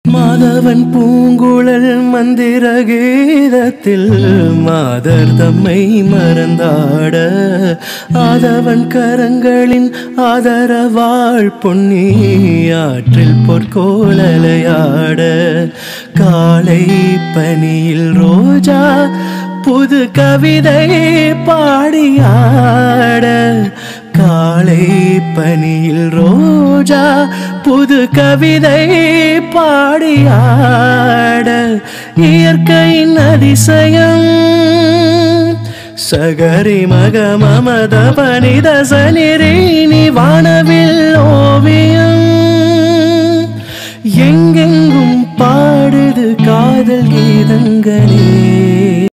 மாதவன் பூங்குழல் மந்திர கீதத்தில் மாதர் தம்மை மறந்தாட ஆதவன் கரங்களின் ஆதரவாள் பொன்னி ஆற்றில் பொற்கோலலையாட காலை பனியில் ரோஜா புது கவிதை பாடியாட காலை பனியில் ரோஜா புது கவிதை பாடியாட இயற்கையின் அதிசயம் சகரி மக மமத பனித சனிரேணி வானவில் ஓவியம் எங்கெங்கும் பாடுது காதல் கீதங்களே